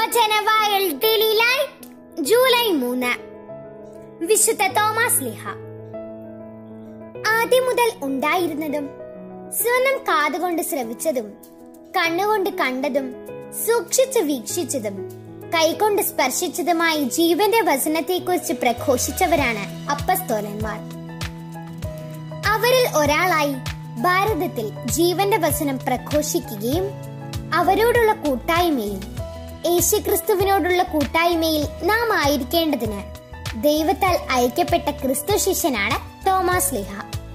വചനവായൽ daily light July മൂന്ന് വിശുദ്ധ Thomas ലിഹ ആദ്യം മുതൽ ഉണ്ടായിരുന്നതും സ്വന്തം കാതുകൊണ്ട് ശ്രവിച്ചതും കണ്ണുകൊണ്ട് കണ്ടതും സൂക്ഷിച്ച് വീക്ഷിച്ചതും കൈകൊണ്ട് സ്പർശിച്ചതുമായി ജീവന്റെ വചനത്തെക്കുറിച്ച് പ്രഘോഷിച്ചവരാണ് അപ്പസ്തോലന്മാർ അവരിൽ ഒരാളായി ഭാരതത്തിൽ ജീവന്റെ വചനം പ്രഘോഷിക്കുകയും അവരോടുള്ള കൂട്ടായ്മയിൽ യേശുക്രിസ്തുവിനോടുള്ള കൂട്ടായ്മയിൽ നാം ആയിരിക്കേണ്ടതിന് ദൈവത്താൽ അയക്കപ്പെട്ട ക്രിസ്തു ശിഷ്യനാണ് തോമസ് ലിഹ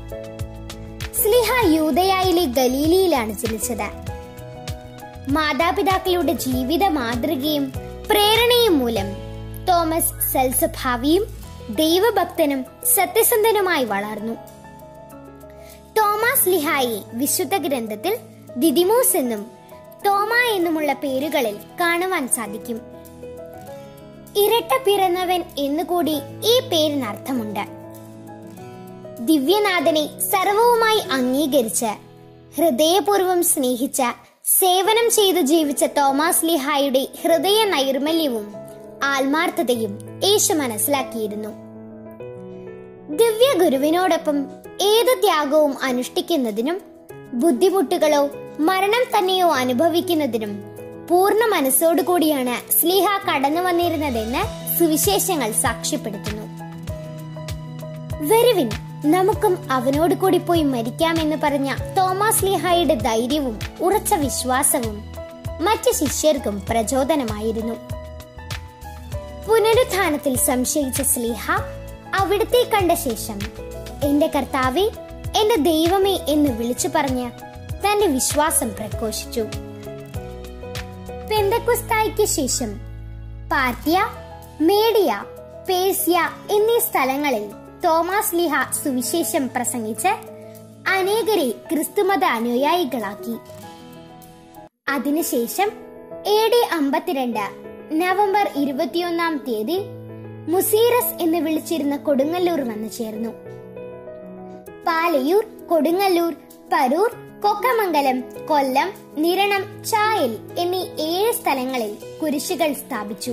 സ്ലിഹ യൂതയായിലെ ഗലീലിയിലാണ് ജനിച്ചത് മാതാപിതാക്കളുടെ ജീവിത മാതൃകയും പ്രേരണയും മൂലം തോമസ് സൽസ്വഭാവിയും ദൈവഭക്തനും സത്യസന്ധനുമായി വളർന്നു തോമസ് ലിഹായെ വിശുദ്ധ ഗ്രന്ഥത്തിൽ ദിദിമോസ് എന്നും തോമ എന്നുമുള്ള പേരുകളിൽ കാണുവാൻ സാധിക്കും ഇരട്ട പിറന്നവൻ എന്നുകൂടി ഈ പേരിന് അർത്ഥമുണ്ട് ദിവ്യനാഥനെ സർവവുമായി അംഗീകരിച്ച് ഹൃദയപൂർവ്വം സ്നേഹിച്ച സേവനം ചെയ്തു ജീവിച്ച തോമസ് ലിഹായുടെ ഹൃദയ നൈർമല്യവും ആത്മാർത്ഥതയും യേശു മനസ്സിലാക്കിയിരുന്നു ദിവ്യ ഗുരുവിനോടൊപ്പം ഏത് ത്യാഗവും അനുഷ്ഠിക്കുന്നതിനും ബുദ്ധിമുട്ടുകളോ മരണം തന്നെയോ അനുഭവിക്കുന്നതിനും പൂർണ്ണ മനസ്സോടുകൂടിയാണ് സ്ലീഹ കടന്നു വന്നിരുന്നതെന്ന് സുവിശേഷങ്ങൾ സാക്ഷ്യപ്പെടുത്തുന്നു വരുവിൻ നമുക്കും അവനോട് കൂടി പോയി മരിക്കാമെന്ന് പറഞ്ഞ തോമസ് ലീഹായുടെ ധൈര്യവും ഉറച്ച വിശ്വാസവും മറ്റ് ശിഷ്യർക്കും പ്രചോദനമായിരുന്നു പുനരുത്ഥാനത്തിൽ സംശയിച്ച സ്ലീഹ അവിടുത്തെ കണ്ട ശേഷം എന്റെ കർത്താവെ എന്റെ ദൈവമേ എന്ന് വിളിച്ചു പറഞ്ഞ് തന്റെ വിശ്വാസം പ്രഘോഷിച്ചു പെന്തക്കുസ്തായ്ക്ക് ശേഷം പാർട്ടിയ മേഡിയ പേർസ്യ എന്നീ സ്ഥലങ്ങളിൽ തോമസ് ലിഹ സുവിശേഷം പ്രസംഗിച്ച് അനേകരെ ക്രിസ്തുമത അനുയായികളാക്കി അതിനുശേഷം എ ഡി അമ്പത്തിരണ്ട് നവംബർ ഇരുപത്തിയൊന്നാം തീയതി മുസീറസ് എന്ന് വിളിച്ചിരുന്ന കൊടുങ്ങല്ലൂർ വന്നു ചേർന്നു പാലയൂർ കൊടുങ്ങല്ലൂർ പരൂർ കൊക്കമംഗലം കൊല്ലം നിരണം ചായൽ എന്നീ ഏഴ് സ്ഥലങ്ങളിൽ കുരിശുകൾ സ്ഥാപിച്ചു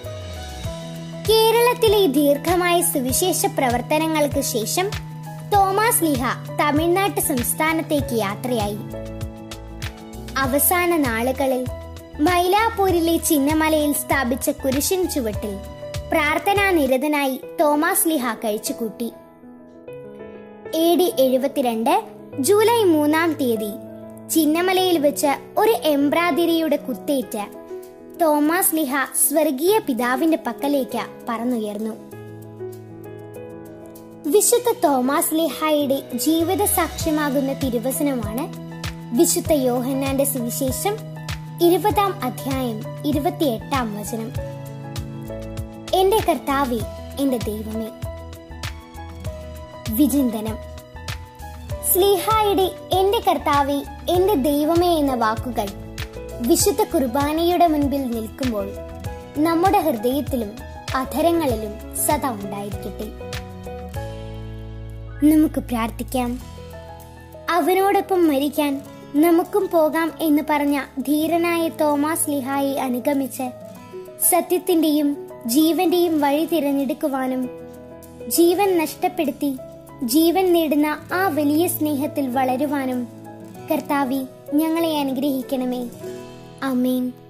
കേരളത്തിലെ ദീർഘമായ സുവിശേഷ പ്രവർത്തനങ്ങൾക്ക് ശേഷം തോമസ് ലീഹ തമിഴ്നാട്ട് സംസ്ഥാനത്തേക്ക് യാത്രയായി അവസാന നാളുകളിൽ മൈലാപ്പൂരിലെ ചിന്നമലയിൽ സ്ഥാപിച്ച കുരിശിൻ ചുവട്ടിൽ പ്രാർത്ഥനാ നിരതനായി തോമസ് ലിഹ കഴിച്ചുകൂട്ടി എ ഡി എഴുപത്തിരണ്ട് ജൂലൈ മൂന്നാം തീയതി ചിന്നമലയിൽ വെച്ച് ഒരു എംബ്രാതിരിയുടെ കുത്തേറ്റ് തോമസ് ലിഹ സ്വർഗീയ പിതാവിന്റെ പക്കലേക്ക് പറന്നുയർന്നു വിശുദ്ധ തോമസ് ലിഹായുടെ ജീവിത സാക്ഷ്യമാകുന്ന തിരുവചനമാണ് വിശുദ്ധ യോഹന്നാന്റെ സുവിശേഷം ഇരുപതാം അധ്യായം ഇരുപത്തിയെട്ടാം വചനം എന്റെ കർത്താവെ എന്റെ ദൈവമേ വിചിന്തനം സ്ലീഹായുടെ എന്റെ കർത്താവെ എന്റെ ദൈവമേ എന്ന വാക്കുകൾ വിശുദ്ധ കുർബാനയുടെ മുൻപിൽ നിൽക്കുമ്പോൾ നമ്മുടെ ഹൃദയത്തിലും അധരങ്ങളിലും സദാ ഉണ്ടായിരിക്കട്ടെ നമുക്ക് പ്രാർത്ഥിക്കാം അവനോടൊപ്പം മരിക്കാൻ നമുക്കും പോകാം എന്ന് പറഞ്ഞ ധീരനായ തോമസ് ലിഹായെ അനുഗമിച്ച് സത്യത്തിന്റെയും ജീവന്റെയും വഴി തിരഞ്ഞെടുക്കുവാനും ജീവൻ നഷ്ടപ്പെടുത്തി ജീവൻ നേടുന്ന ആ വലിയ സ്നേഹത്തിൽ വളരുവാനും കർത്താവി ഞങ്ങളെ അനുഗ്രഹിക്കണമേ അമീൻ